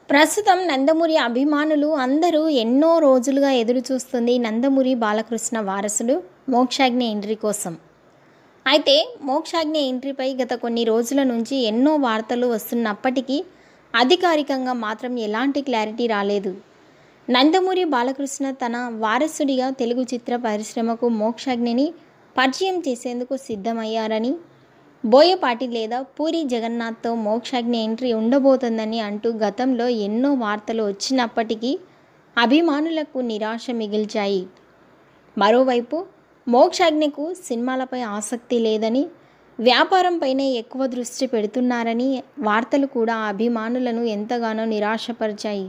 ప్రస్తుతం నందమూరి అభిమానులు అందరూ ఎన్నో రోజులుగా ఎదురు చూస్తుంది నందమూరి బాలకృష్ణ వారసుడు మోక్షాగ్ని ఎంట్రీ కోసం అయితే మోక్షాగ్ని ఎంట్రీపై గత కొన్ని రోజుల నుంచి ఎన్నో వార్తలు వస్తున్నప్పటికీ అధికారికంగా మాత్రం ఎలాంటి క్లారిటీ రాలేదు నందమూరి బాలకృష్ణ తన వారసుడిగా తెలుగు చిత్ర పరిశ్రమకు మోక్షాగ్నిని పరిచయం చేసేందుకు సిద్ధమయ్యారని బోయపాటి లేదా పూరి జగన్నాథ్తో మోక్షాగ్ని ఎంట్రీ ఉండబోతుందని అంటూ గతంలో ఎన్నో వార్తలు వచ్చినప్పటికీ అభిమానులకు నిరాశ మిగిల్చాయి మరోవైపు మోక్షాగ్నికు సినిమాలపై ఆసక్తి లేదని వ్యాపారంపైనే ఎక్కువ దృష్టి పెడుతున్నారని వార్తలు కూడా అభిమానులను ఎంతగానో నిరాశపరిచాయి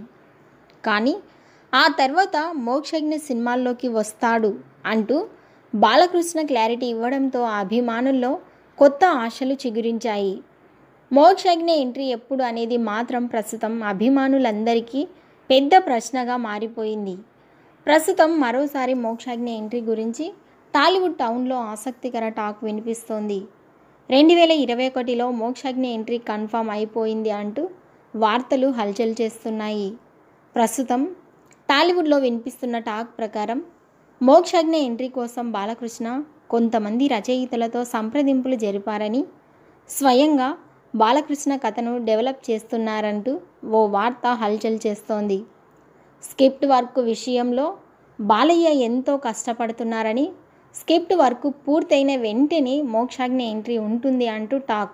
కానీ ఆ తర్వాత మోక్షజ్ఞ సినిమాల్లోకి వస్తాడు అంటూ బాలకృష్ణ క్లారిటీ ఇవ్వడంతో అభిమానుల్లో కొత్త ఆశలు చిగురించాయి మోక్షజ్ఞ ఎంట్రీ ఎప్పుడు అనేది మాత్రం ప్రస్తుతం అభిమానులందరికీ పెద్ద ప్రశ్నగా మారిపోయింది ప్రస్తుతం మరోసారి మోక్షాజ్ఞ ఎంట్రీ గురించి టాలీవుడ్ టౌన్లో ఆసక్తికర టాక్ వినిపిస్తోంది రెండు వేల ఇరవై ఒకటిలో మోక్షాగ్ని ఎంట్రీ కన్ఫామ్ అయిపోయింది అంటూ వార్తలు హల్చల్ చేస్తున్నాయి ప్రస్తుతం టాలీవుడ్లో వినిపిస్తున్న టాక్ ప్రకారం మోక్షాగ్ని ఎంట్రీ కోసం బాలకృష్ణ కొంతమంది రచయితలతో సంప్రదింపులు జరిపారని స్వయంగా బాలకృష్ణ కథను డెవలప్ చేస్తున్నారంటూ ఓ వార్త హల్చల్ చేస్తోంది స్క్రిప్ట్ వర్క్ విషయంలో బాలయ్య ఎంతో కష్టపడుతున్నారని స్క్రిప్ట్ వర్క్ పూర్తయిన వెంటనే మోక్షాగ్ని ఎంట్రీ ఉంటుంది అంటూ టాక్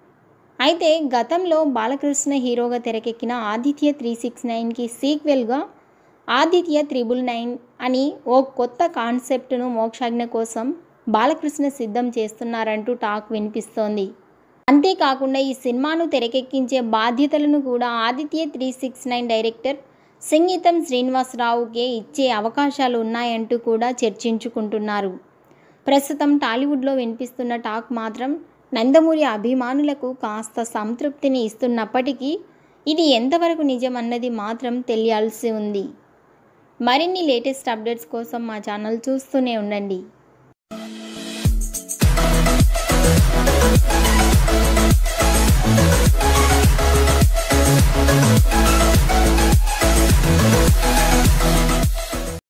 అయితే గతంలో బాలకృష్ణ హీరోగా తెరకెక్కిన ఆదిత్య త్రీ సిక్స్ నైన్కి సీక్వెల్గా ఆదిత్య త్రిబుల్ నైన్ అని ఓ కొత్త కాన్సెప్ట్ను మోక్షాజ్ఞ కోసం బాలకృష్ణ సిద్ధం చేస్తున్నారంటూ టాక్ వినిపిస్తోంది అంతేకాకుండా ఈ సినిమాను తెరకెక్కించే బాధ్యతలను కూడా Aditya three six nine director సంగీతం శ్రీనివాసరావుకే ఇచ్చే అవకాశాలు ఉన్నాయంటూ కూడా చర్చించుకుంటున్నారు ప్రస్తుతం టాలీవుడ్లో వినిపిస్తున్న టాక్ మాత్రం నందమూరి అభిమానులకు కాస్త సంతృప్తిని ఇస్తున్నప్పటికీ ఇది ఎంతవరకు నిజమన్నది మాత్రం తెలియాల్సి ఉంది మరిన్ని లేటెస్ట్ అప్డేట్స్ కోసం మా ఛానల్ చూస్తూనే ఉండండి